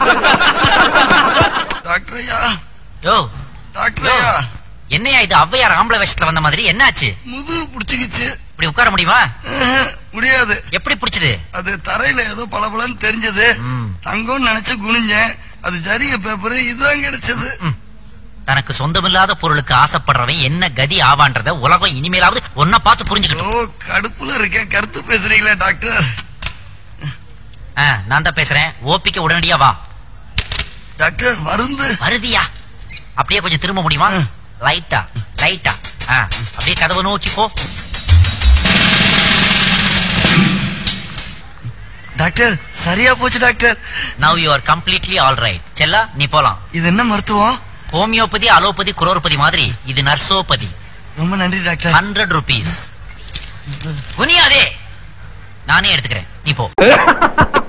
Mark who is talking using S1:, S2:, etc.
S1: Doctor ஐயா
S2: யோ
S1: doctor ஐயா
S2: என்னையா இது ஔவையார் ஆம்பளை வேஷத்துல வந்த மாதிரி என்னாச்சு
S1: முதுகு புடிச்சுக்கிச்சு
S2: இப்படி உட்கார முடியுமா
S1: அஹ், முடியாது
S2: எப்படி பிடிச்சது
S1: அது தரையில ஏதோ பளபளன்னு தெரிஞ்சது
S2: ம்.
S1: தங்கம்னு நினைச்சு குனிஞ்சேன் அது ஜரிய பேப்பர் இதுதான் கிடைச்சது
S2: ம். தனக்கு சொந்தமில்லாத பொருளுக்கு ஆசைப்படுறவன் என்ன கதி ஆவான்றத உலகம் இனிமேலாவது ஒன்ன பார்த்து புரிஞ்சுக்கட்டும்
S1: ஓ கடுப்புல இருக்கேன் கருத்து பேசுறீங்களே டாக்டர்
S2: ஆ, நான் தான் பேசுறேன் ஓபிக்க உடனடியா வா
S1: டாக்டர் மருந்து
S2: வருதியா அப்படியே கொஞ்சம் திரும்ப முடியுமா
S1: ம்.
S2: லைட்டா லைட்டா ஆ, அப்படியே கதவை நோக்கி போ
S1: டாக்டர் சரியா போச்சு doctor
S2: now you are completely all right செல்லா நீ போலாம்
S1: இது என்ன மருத்துவம்
S2: ஹோமியோபதி அலோபதி குரோர்பதி மாதிரி இது நர்சோபதி
S1: ரொம்ப நன்றி டாக்டர்
S2: ஹண்ட்ரட் ருபீஸ் குனியாதே நானே எடுத்துக்கிறேன் நீ போ